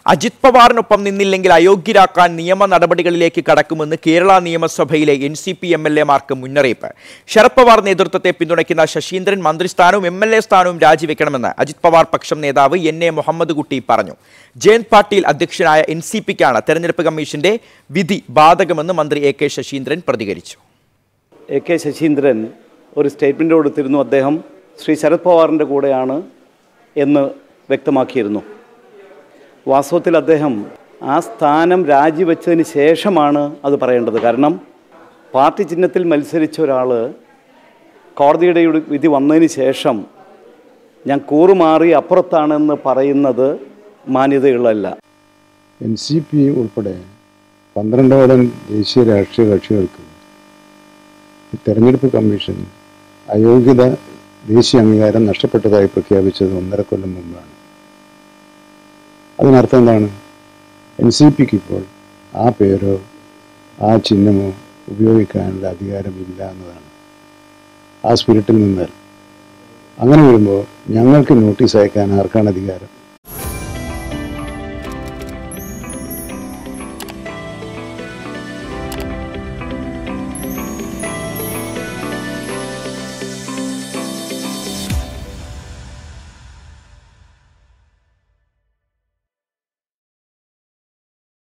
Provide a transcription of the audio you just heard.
അജിത് പവാറിനൊപ്പം നിന്നില്ലെങ്കിൽ അയോഗ്യരാക്കാൻ നിയമ നടപടികളിലേക്ക് കടക്കുമെന്ന് കേരള നിയമസഭയിലെ N C P M L എമാർക്ക് മുന്നറിയിപ്പ് ശരത് പവാർ നേതൃത്വത്തെ പിന്തുണയ്ക്കുന്ന ശശീന്ദ്രൻ മന്ത്രിസ്ഥാനവും എം എൽ എ സ്ഥാനവും രാജിവെക്കണമെന്ന് അജിത് പവാർ പക്ഷം നേതാവ് എൻ എ മുഹമ്മദ് കുട്ടി പറഞ്ഞു ജയന്ത് പാട്ടീൽ അധ്യക്ഷനായ എൻ സി പിക്കാണ് തെരഞ്ഞെടുപ്പ് കമ്മീഷന്റെ വിധി ബാധകമെന്ന് മന്ത്രി എ കെ ശശീന്ദ്രൻ പ്രതികരിച്ചു എ കെ ശശീന്ദ്രൻ ഒരു സ്റ്റേറ്റ്മെൻ്റ് കൊടുത്തിരുന്നു അദ്ദേഹം ശ്രീ ശരത് പവാറിൻ്റെ കൂടെയാണ് എന്ന് വ്യക്തമാക്കിയിരുന്നു വാസ്തവത്തിൽ അദ്ദേഹം ആ സ്ഥാനം രാജിവെച്ചതിന് ശേഷമാണ് അത് പറയേണ്ടത് കാരണം പാർട്ടി ചിഹ്നത്തിൽ മത്സരിച്ച ഒരാൾ കോടതിയുടെ ഒരു വിധി വന്നതിന് ശേഷം ഞാൻ കൂറുമാറി അപ്പുറത്താണെന്ന് പറയുന്നത് മാന്യതയുള്ളതല്ല എൻ സി പി ഉൾപ്പെടെ പന്ത്രണ്ടോളം ദേശീയ രാഷ്ട്രീയ കക്ഷികൾക്ക് ഈ തെരഞ്ഞെടുപ്പ് കമ്മീഷൻ അയോഗ്യത ദേശീയ അംഗീകാരം നഷ്ടപ്പെട്ടതായി പ്രഖ്യാപിച്ചത് ഒന്നര കൊല്ലം മുമ്പാണ് അതിനർത്ഥം എന്താണ് എൻ സി പിക്ക് ഇപ്പോൾ ആ പേരോ ആ ചിഹ്നമോ ഉപയോഗിക്കാനുള്ള അധികാരമില്ല എന്നതാണ് ആ സ്പിരിറ്റിൽ നിന്നാൽ അങ്ങനെ വരുമ്പോൾ ഞങ്ങൾക്ക് നോട്ടീസ് അയക്കാൻ ആർക്കാണ് അധികാരം